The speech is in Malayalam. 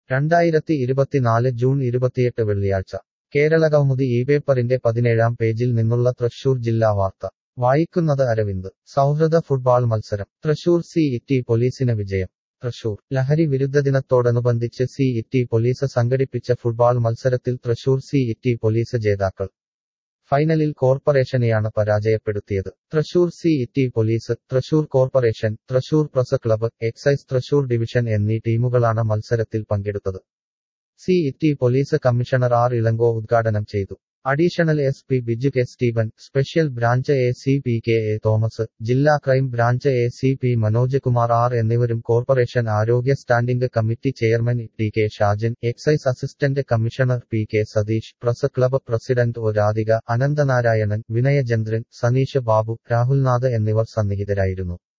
രണ്ടായിരത്തി ഇരുപത്തിനാല് ജൂൺ ഇരുപത്തിയെട്ട് വെള്ളിയാഴ്ച കേരള കൗമുദി ഈ പേപ്പറിന്റെ പതിനേഴാം പേജിൽ നിന്നുള്ള തൃശൂർ ജില്ലാ വാർത്ത വായിക്കുന്നത് അരവിന്ദ് സൗഹൃദ ഫുട്ബാൾ മത്സരം തൃശൂർ സി ഇറ്റി പോലീസിന് വിജയം തൃശൂർ ലഹരി വിരുദ്ധ ദിനത്തോടനുബന്ധിച്ച് സി ഇറ്റി പോലീസ് സംഘടിപ്പിച്ച ഫുട്ബാൾ മത്സരത്തിൽ തൃശൂർ സി ഇറ്റി പോലീസ് ജേതാക്കൾ ഫൈനലിൽ കോർപ്പറേഷനെയാണ് പരാജയപ്പെടുത്തിയത് Thrissur city police Thrissur corporation Thrissur press club excise Thrissur division എന്നീ ടീമുകളാണ് മത്സരത്തിൽ പങ്കെടുത്തത് city police commissioner R Ilango ഉദ്ഘാടനം ചെയ്തു additional S P Biju K Steven special branch A C P K A Thomas ജില്ലാ crime branch A C P Manoj Kumar R എന്നിവരും കോർപ്പറേഷൻ ആരോഗ്യ standing committee chairman T K Shajan excise assistant commissioner P K Satheesh press club president O Radhika Ananthanarayanan Vinayachandran Saneesh Babu Rahulnath എന്നിവർ സന്നിഹിതരായിരുന്നു